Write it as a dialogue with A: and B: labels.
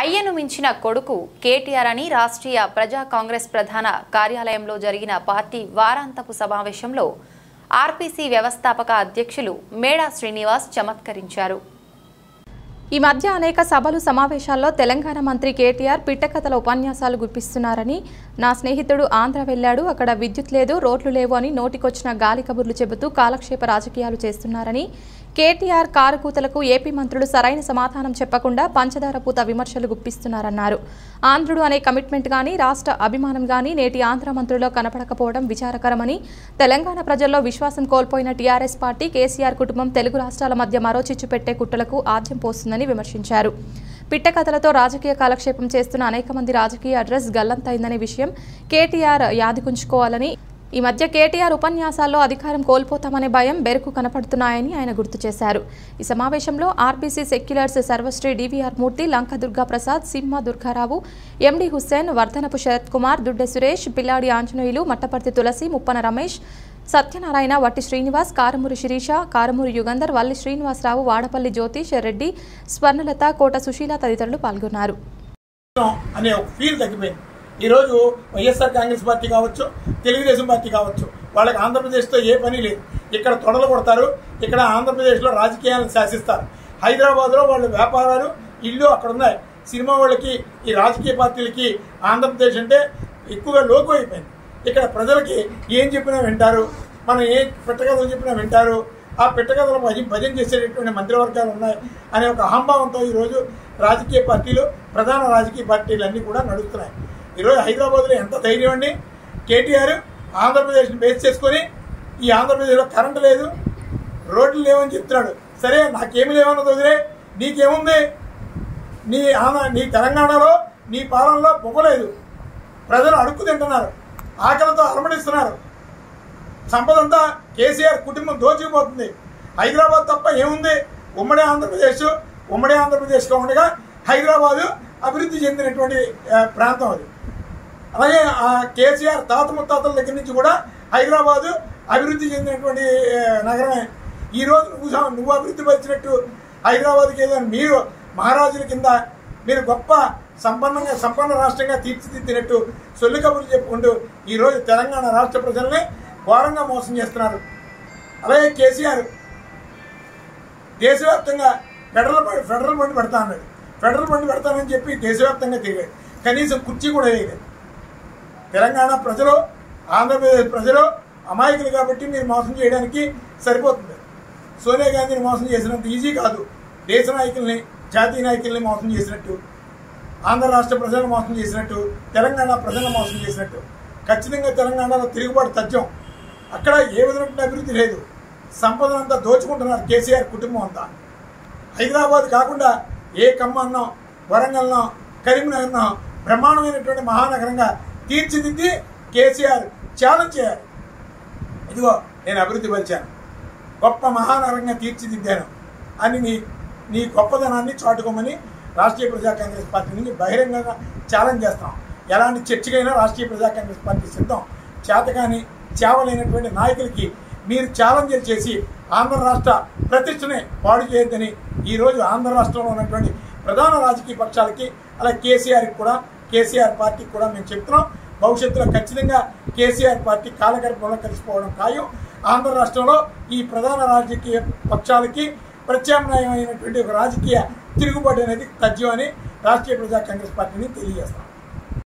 A: అయ్యను మించిన కొడుకు కేటీఆర్ అని రాష్ట్రీయ ప్రజా కాంగ్రెస్ ప్రధాన కార్యాలయంలో జరిగిన పార్టీ వారాంతపు సమావేశంలో ఆర్పీసీ వ్యవస్థాపక అధ్యక్షులు మేడా శ్రీనివాస్ చమత్కరించారు ఈ మధ్య అనేక సభలు సమావేశాల్లో తెలంగాణ మంత్రి కేటీఆర్ పిట్టకథల ఉపన్యాసాలు గుప్పిస్తున్నారని నా స్నేహితుడు ఆంధ్ర వెళ్ళాడు అక్కడ విద్యుత్ లేదు రోడ్లు లేవు అని నోటికొచ్చిన గాలి కబుర్లు చెబుతూ కాలక్షేప రాజకీయాలు చేస్తున్నారని కేటీఆర్ కారుకూతలకు ఏపీ మంత్రులు సరైన సమాధానం చెప్పకుండా పంచదార పూత విమర్శలు గుప్పిస్తున్నారన్నారు ఆంధ్రుడు అనే కమిట్మెంట్ గానీ రాష్ట్ర అభిమానం గానీ నేటి ఆంధ్ర మంత్రుల్లో కనపడకపోవడం విచారకరమని తెలంగాణ ప్రజల్లో విశ్వాసం కోల్పోయిన టీఆర్ఎస్ పార్టీ కేసీఆర్ కుటుంబం తెలుగు రాష్ట్రాల మధ్య మరో చిచ్చు పెట్టే కుట్రలకు ఆద్యం పోస్తుందని విమర్శించారు పిట్టకథలతో రాజకీయ కాలక్షేపం చేస్తున్న అనేక మంది రాజకీయ అడ్రస్ గల్లంతైందనే విషయం కేటీఆర్ యాదికుంచుకోవాలని ఈ మధ్య కేటీఆర్ ఉపన్యాసాల్లో అధికారం కోల్పోతామనే భయం బెరుకు కనపడుతున్నాయని ఆయన గుర్తు చేశారు ఈ సమావేశంలో ఆర్బీసీ సెక్యులర్స్ సర్వశ్రీ డివిఆర్ మూర్తి లంక దుర్గా ప్రసాద్ సింహ దుర్గారావు ఎండి హుస్సేన్ వర్ధనపు శరత్ కుమార్ దుడ్డె సురేష్ పిల్లాడి ఆంజనేయులు మట్టపర్తి తులసి ముప్పన రమేష్ సత్యనారాయణ వట్టి శ్రీనివాస్ కారమూరి శిరీష కారమూరి యుగంధర్ వల్లి శ్రీనివాసరావు వాడపల్లి జ్యోతిష్ రెడ్డి స్వర్ణలత కోట సుశీల తదితరులు పాల్గొన్నారు
B: అనే ఒక ఫీల్ తగ్గిపోయింది ఈరోజు వైఎస్ఆర్ కాంగ్రెస్ పార్టీ కావచ్చు తెలుగుదేశం పార్టీ కావచ్చు వాళ్ళకి ఆంధ్రప్రదేశ్తో ఏ పని లేదు ఇక్కడ తొడలు కొడతారు ఇక్కడ ఆంధ్రప్రదేశ్లో రాజకీయాలను శాసిస్తారు హైదరాబాద్లో వాళ్ళ వ్యాపారాలు ఇల్లు అక్కడ ఉన్నాయి సినిమా వాళ్ళకి ఈ రాజకీయ పార్టీలకి ఆంధ్రప్రదేశ్ అంటే ఎక్కువగా లోకు అయిపోయింది ఇక్కడ ప్రజలకి ఏం చెప్పినా వింటారు మనం ఏ పెట్టకథలు చెప్పినా వింటారు ఆ పెట్టకథలు భజన భజన చేసేటటువంటి మంత్రివర్గాలు ఉన్నాయి అనే ఒక అహంభావంతో ఈరోజు రాజకీయ పార్టీలు ప్రధాన రాజకీయ పార్టీలు అన్నీ కూడా నడుస్తున్నాయి ఈరోజు హైదరాబాద్లో ఎంత ధైర్యం అండి కేటీఆర్ ఆంధ్రప్రదేశ్ని బేస్ చేసుకొని ఈ ఆంధ్రప్రదేశ్లో కరెంటు లేదు రోడ్లు లేవని చెప్తున్నాడు సరే నాకేమి లేవన్నది వదిలే నీకేముంది నీ ఆంధ్ర నీ తెలంగాణలో నీ పాలనలో పొగలేదు ప్రజలు అడుక్కు తింటున్నారు ఆకలితో అలమడిస్తున్నారు సంపద అంతా కేసీఆర్ కుటుంబం దోచుకుపోతుంది హైదరాబాద్ తప్ప ఏముంది ఉమ్మడి ఆంధ్రప్రదేశ్ ఉమ్మడి ఆంధ్రప్రదేశ్గా ఉండగా హైదరాబాదు అభివృద్ధి చెందినటువంటి ఆ, ప్రాంతం అది అలాగే ఆ కేసీఆర్ తాత ముత్తాతల దగ్గర నుంచి కూడా హైదరాబాదు అభివృద్ధి చెందినటువంటి ఆ, నగరమే ఈ రోజు నువ్వు సా- నువ్వు అభివృద్ధి పరిచినట్టు హైదరాబాద్కి ఏదో మీరు మహారాజుల కింద మీరు గొప్ప సంపన్నంగా సంపన్న రాష్ట్రంగా తీర్చిదిద్దినట్టు సొల్లు కబుర్లు చెప్పుకుంటూ ఈరోజు తెలంగాణ రాష్ట్ర ప్రజల్ని ఘోరంగా మోసం చేస్తున్నారు అలాగే కేసీఆర్ దేశవ్యాప్తంగా ఫెడరల్ బండి ఫెడరల్ బండి పెడతా అన్నాడు ఫెడరల్ బండి పెడతానని చెప్పి దేశవ్యాప్తంగా తిరిగాడు కనీసం కుర్చీ కూడా వేయలేదు తెలంగాణ ప్రజలు ఆంధ్రప్రదేశ్ ప్రజలు అమాయకులు కాబట్టి మీరు మోసం చేయడానికి సరిపోతుంది సోనియా గాంధీని మోసం చేసినంత ఈజీ కాదు దేశ నాయకుల్ని జాతీయ నాయకుల్ని మోసం చేసినట్టు ఆంధ్ర రాష్ట్ర ప్రజలను మోసం చేసినట్టు తెలంగాణ ప్రజలను మోసం చేసినట్టు ఖచ్చితంగా తెలంగాణలో తిరుగుబాటు తథ్యం అక్కడ ఏ విధమైన అభివృద్ధి లేదు సంపదనంతా దోచుకుంటున్నారు కేసీఆర్ కుటుంబం అంతా హైదరాబాద్ కాకుండా ఏ ఖమ్మాన్నో వరంగల్నో కరీంనగర్నో బ్రహ్మాండమైనటువంటి మహానగరంగా తీర్చిదిద్ది కేసీఆర్ ఛాలెంజ్ చేయాలి ఇదిగో నేను అభివృద్ధి పరిచాను గొప్ప మహానగరంగా తీర్చిదిద్దాను అని నీ నీ గొప్పదనాన్ని చాటుకోమని రాష్ట్రీయ ప్రజా కాంగ్రెస్ పార్టీ నుంచి బహిరంగంగా ఛాలెంజ్ చేస్తాం ఎలాంటి చర్చకైనా రాష్ట్రీయ ప్రజా కాంగ్రెస్ పార్టీ సిద్ధం చేతకాని చేవలేనటువంటి నాయకులకి మీరు ఛాలెంజ్లు చేసి ఆంధ్ర రాష్ట్ర ప్రతిష్టని పాడు చేయొద్దని ఈరోజు ఆంధ్ర రాష్ట్రంలో ఉన్నటువంటి ప్రధాన రాజకీయ పక్షాలకి అలాగే కేసీఆర్కి కూడా కేసీఆర్ పార్టీకి కూడా మేము చెప్తున్నాం భవిష్యత్తులో ఖచ్చితంగా కేసీఆర్ పార్టీ కాలగర్భంలో కలిసిపోవడం ఖాయం ఆంధ్ర రాష్ట్రంలో ఈ ప్రధాన రాజకీయ పక్షాలకి ప్రత్యామ్నాయమైనటువంటి ఒక రాజకీయ తిరుగుబాటు అనేది తథ్యం అని రాష్ట్రీయ ప్రజా కాంగ్రెస్ పార్టీని తెలియజేస్తాం